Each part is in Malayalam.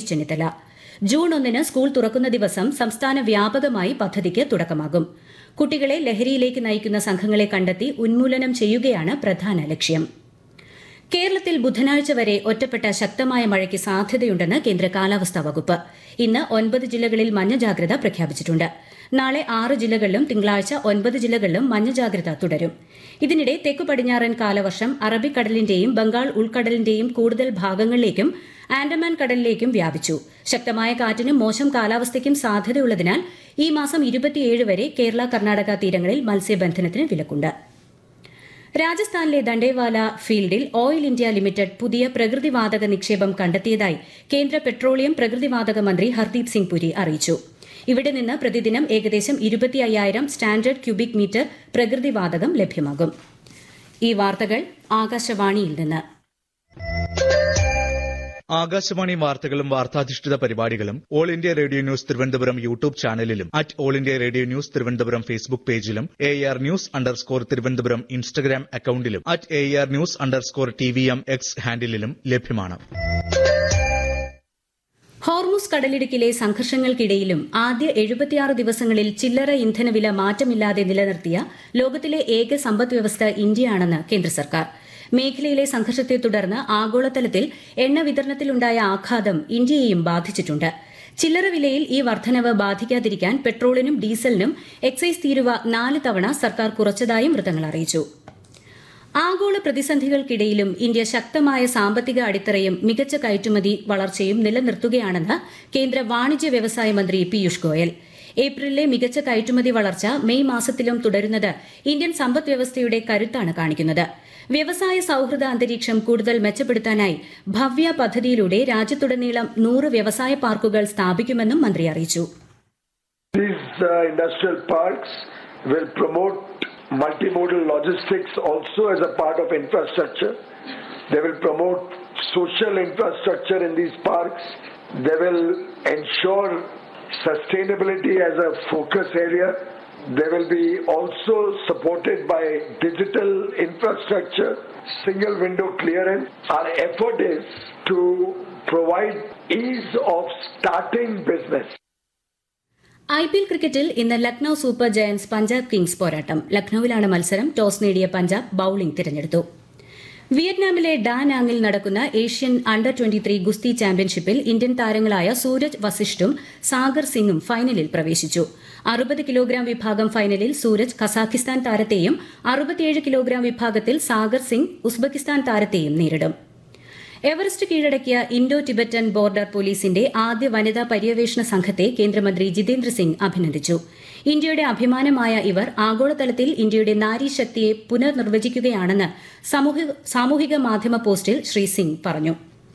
രമേശ് ചെന്നിത്തല ജൂൺ ഒന്നിന് സ്കൂൾ തുറക്കുന്ന ദിവസം സംസ്ഥാന വ്യാപകമായി പദ്ധതിക്ക് തുടക്കമാകും കുട്ടികളെ ലഹരിയിലേക്ക് നയിക്കുന്ന സംഘങ്ങളെ കണ്ടെത്തി ഉന്മൂലനം ചെയ്യുകയാണ് പ്രധാന ലക്ഷ്യം കേരളത്തിൽ ബുധനാഴ്ച വരെ ഒറ്റപ്പെട്ട ശക്തമായ മഴയ്ക്ക് സാധ്യതയുണ്ടെന്ന് കേന്ദ്ര കാലാവസ്ഥാ വകുപ്പ് ഇന്ന് ഒൻപത് ജില്ലകളിൽ മഞ്ഞ ജാഗ്രത പ്രഖ്യാപിച്ചിട്ടുണ്ട് നാളെ ആറ് ജില്ലകളിലും തിങ്കളാഴ്ച ഒൻപത് ജില്ലകളിലും മഞ്ഞ ജാഗ്രത തുടരും ഇതിനിടെ തെക്കു പടിഞ്ഞാറൻ കാലവർഷം അറബിക്കടലിന്റെയും ബംഗാൾ ഉൾക്കടലിന്റെയും കൂടുതൽ ഭാഗങ്ങളിലേക്കും ആൻഡമാൻ കടലിലേക്കും വ്യാപിച്ചു ശക്തമായ കാറ്റിനും മോശം കാലാവസ്ഥയ്ക്കും സാധ്യതയുള്ളതിനാൽ ഈ മാസം ഇരുപത്തിയേഴ് വരെ കേരള കർണാടക തീരങ്ങളിൽ മത്സ്യബന്ധനത്തിന് വിലക്കുണ്ട് രാജസ്ഥാനിലെ ദണ്ഡേവാല ഫീൽഡിൽ ഓയിൽ ഇന്ത്യ ലിമിറ്റഡ് പുതിയ പ്രകൃതിവാതക നിക്ഷേപം കണ്ടെത്തിയതായി കേന്ദ്ര പെട്രോളിയം പ്രകൃതിവാതക മന്ത്രി ഹർദീപ് സിംഗ് പുരി അറിയിച്ചു ഇവിടെ നിന്ന് പ്രതിദിനം ഏകദേശം ഇരുപത്തി അയ്യായിരം സ്റ്റാൻഡേർഡ് ക്യൂബിക് മീറ്റർ പ്രകൃതിവാതകം ലഭ്യമാകും ഈ വാർത്തകൾ ആകാശവാണിയിൽ നിന്ന് ആകാശവാണി വാർത്തകളും വാർത്താധിഷ്ഠിത പരിപാടികളും All India Radio News Thiruvananthapuram YouTube ചാനലിലും at All India Radio News Thiruvananthapuram Facebook പേജിലും A R news underscore Thiruvananthapuram Instagram അക്കൌണ്ടിലും at A R news underscore T V M X ഹാൻഡിലും ലഭ്യമാണ് ഹോർമുസ് കടലിടുക്കിലെ സംഘർഷങ്ങൾക്കിടയിലും ആദ്യ എഴുപത്തിയാറ് ദിവസങ്ങളിൽ ചില്ലറ ഇന്ധനവില മാറ്റമില്ലാതെ നിലനിർത്തിയ ലോകത്തിലെ ഏക സമ്പദ് വ്യവസ്ഥ ഇന്ത്യയാണെന്ന് കേന്ദ്ര സർക്കാർ മേഖലയിലെ സംഘർഷത്തെ തുടർന്ന് ആഗോളതലത്തിൽ എണ്ണ വിതരണത്തിലുണ്ടായ ആഘാതം ഇന്ത്യയെയും ബാധിച്ചിട്ടുണ്ട് ചില്ലറ വിലയിൽ ഈ വർധനവ് ബാധിക്കാതിരിക്കാൻ പെട്രോളിനും ഡീസലിനും എക്സൈസ് തീരുവ നാല് തവണ സർക്കാർ കുറച്ചതായും വൃത്തങ്ങൾ അറിയിച്ചു ആഗോള പ്രതിസന്ധികൾക്കിടയിലും ഇന്ത്യ ശക്തമായ സാമ്പത്തിക അടിത്തറയും മികച്ച കയറ്റുമതി വളർച്ചയും നിലനിർത്തുകയാണെന്ന് കേന്ദ്ര വാണിജ്യ വ്യവസായ മന്ത്രി പീയൂഷ് ഗോയൽ ഏപ്രിലിലെ മികച്ച കയറ്റുമതി വളർച്ച മെയ് മാസത്തിലും തുടരുന്നത് ഇന്ത്യൻ സമ്പദ് വ്യവസ്ഥയുടെ കരുത്താണ് കാണിക്കുന്നത് വ്യവസായ സൌഹൃദ അന്തരീക്ഷം കൂടുതൽ മെച്ചപ്പെടുത്താനായി ഭവ്യ പദ്ധതിയിലൂടെ രാജ്യത്തുടനീളം നൂറ് വ്യവസായ പാർക്കുകൾ സ്ഥാപിക്കുമെന്നും മന്ത്രി അറിയിച്ചു These uh, industrial parks will promote multimodal logistics also as a part of infrastructure. They will promote social infrastructure in these parks. They will ensure sustainability as a focus area. They will be also supported by digital infrastructure, single window clearance. Our effort is to provide ease of starting business. I P L ക്രിക്കറ്റിൽ ഇന്ന് Lucknow Super Giants Punjab Kings പോരാട്ടം ലക്നൌവിലാണ് മത്സരം ടോസ് നേടിയ പഞ്ചാബ് ബൌളിംഗ് തിരഞ്ഞെടുത്തു വിയറ്റ്നാമിലെ ഡാനാങ്ങിൽ നടക്കുന്ന ഏഷ്യൻ അണ്ടർ ട്വന്റി ത്രീ ഗുസ്തി ചാമ്പ്യൻഷിപ്പിൽ ഇന്ത്യൻ താരങ്ങളായ സൂരജ് വസിഷ്ഠും സാഗർ സിംഗും ഫൈനലിൽ പ്രവേശിച്ചു അറുപത് കിലോഗ്രാം വിഭാഗം ഫൈനലിൽ സൂരജ് കസാഖിസ്ഥാൻ താരത്തെയും അറുപത്തിയേഴ് കിലോഗ്രാം വിഭാഗത്തിൽ സാഗർ സിംഗ് ഉസ്ബെക്കിസ്ഥാൻ താരത്തെയും നേരിടും എവറസ്റ്റ് കീഴടക്കിയ ഇൻഡോ ടിബറ്റൻ ബോർഡർ പോലീസിന്റെ ആദ്യ വനിതാ പര്യവേഷണ സംഘത്തെ കേന്ദ്രമന്ത്രി ജിതേന്ദ്ര സിംഗ് അഭിനന്ദിച്ചു ഇന്ത്യയുടെ അഭിമാനമായ ഇവർ ആഗോളതലത്തിൽ ഇന്ത്യയുടെ നാരീശക്തിയെ പുനർനിർവചിക്കുകയാണെന്ന് സാമൂഹിക മാധ്യമ പോസ്റ്റിൽ ശ്രീ സിംഗ് പറഞ്ഞു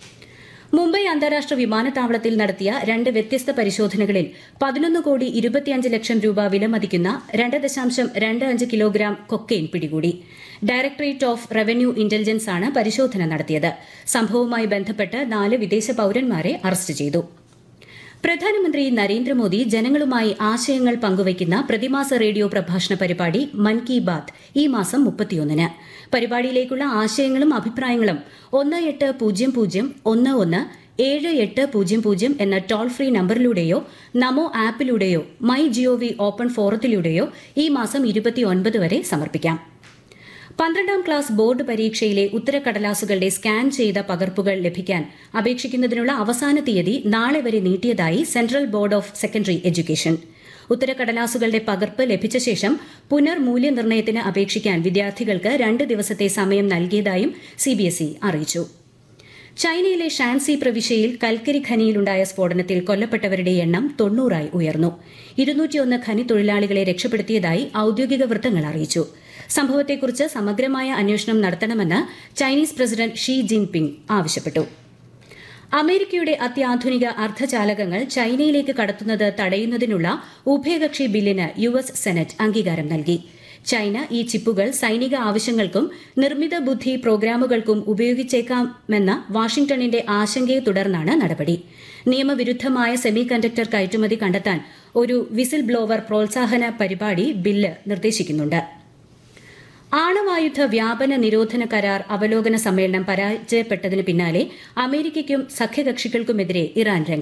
മുംബൈ അന്താരാഷ്ട്ര വിമാനത്താവളത്തിൽ നടത്തിയ രണ്ട് വ്യത്യസ്ത പരിശോധനകളിൽ പതിനൊന്ന് കോടി ഇരുപത്തിയഞ്ച് ലക്ഷം രൂപ വിലമതിക്കുന്ന രണ്ട് ദശാംശം രണ്ട് അഞ്ച് കിലോഗ്രാം കൊക്കെയിൻ പിടികൂടി ഡയറക്ടറേറ്റ് ഓഫ് റവന്യൂ ഇന്റലിജൻസ് ആണ് പരിശോധന നടത്തിയത് സംഭവവുമായി ബന്ധപ്പെട്ട് നാല് വിദേശ പൌരന്മാരെ അറസ്റ്റ് ചെയ്തു പ്രധാനമന്ത്രി നരേന്ദ്രമോദി ജനങ്ങളുമായി ആശയങ്ങൾ പങ്കുവയ്ക്കുന്ന പ്രതിമാസ റേഡിയോ പ്രഭാഷണ പരിപാടി മൻ കി ബാത് ഈ മാസം മുപ്പത്തിയൊന്നിന് പരിപാടിയിലേക്കുള്ള ആശയങ്ങളും അഭിപ്രായങ്ങളും ഒന്ന് എട്ട് പൂജ്യം പൂജ്യം ഒന്ന് ഒന്ന് ഏഴ് എട്ട് പൂജ്യം പൂജ്യം എന്ന ടോൾ ഫ്രീ നമ്പറിലൂടെയോ നമോ ആപ്പിലൂടെയോ മൈ ജിഒവി ഓപ്പൺ ഫോറത്തിലൂടെയോ ഈ മാസം ഇരുപത്തിയൊൻപത് വരെ സമർപ്പിക്കാം പന്ത്രണ്ടാം ക്ലാസ് ബോർഡ് പരീക്ഷയിലെ ഉത്തരക്കടലാസുകളുടെ സ്കാൻ ചെയ്ത പകർപ്പുകൾ ലഭിക്കാൻ അപേക്ഷിക്കുന്നതിനുള്ള അവസാന തീയതി നാളെ വരെ നീട്ടിയതായി Central Board of Secondary Education ഉത്തരക്കടലാസുകളുടെ പകർപ്പ് ലഭിച്ച ശേഷം പുനർമൂല്യനിർണ്ണയത്തിന് അപേക്ഷിക്കാൻ വിദ്യാർത്ഥികൾക്ക് രണ്ട് ദിവസത്തെ സമയം നൽകിയതായും സിബിഎസ്ഇ അറിയിച്ചു ചൈനയിലെ ഷാൻസി പ്രവിശ്യയിൽ കൽക്കരി ഖനിയിലുണ്ടായ സ്ഫോടനത്തിൽ കൊല്ലപ്പെട്ടവരുടെ എണ്ണം തൊണ്ണൂറായി ഉയർന്നു ഇരുന്നൂറ്റിയൊന്ന് ഖനി തൊഴിലാളികളെ രക്ഷപ്പെടുത്തിയതായി ഔദ്യോഗിക വൃത്തങ്ങൾ അറിയിച്ചു സംഭവത്തെക്കുറിച്ച് സമഗ്രമായ അന്വേഷണം നടത്തണമെന്ന് ചൈനീസ് പ്രസിഡന്റ് ഷീ ജിൻപിങ് ആവശ്യപ്പെട്ടു അമേരിക്കയുടെ അത്യാധുനിക അർദ്ധചാലകങ്ങൾ ചൈനയിലേക്ക് കടത്തുന്നത് തടയുന്നതിനുള്ള ഉഭയകക്ഷി ബില്ലിന് യു എസ് സെനറ്റ് അംഗീകാരം നൽകി ചൈന ഈ ചിപ്പുകൾ സൈനിക ആവശ്യങ്ങൾക്കും നിർമ്മിത ബുദ്ധി പ്രോഗ്രാമുകൾക്കും ഉപയോഗിച്ചേക്കാമെന്ന വാഷിംഗ്ടണിന്റെ ആശങ്കയെ തുടർന്നാണ് നടപടി നിയമവിരുദ്ധമായ സെമി കണ്ടക്ടർ കയറ്റുമതി കണ്ടെത്താൻ ഒരു വിസിൽ ബ്ലോവർ പ്രോത്സാഹന പരിപാടി ബില്ല് നിർദ്ദേശിക്കുന്നുണ്ട് ആണവായുധ വ്യാപന നിരോധന കരാർ അവലോകന സമ്മേളനം പരാജയപ്പെട്ടതിന് പിന്നാലെ അമേരിക്കയ്ക്കും സഖ്യകക്ഷികൾക്കുമെതിരെ ഇറാൻ രംഗത്ത്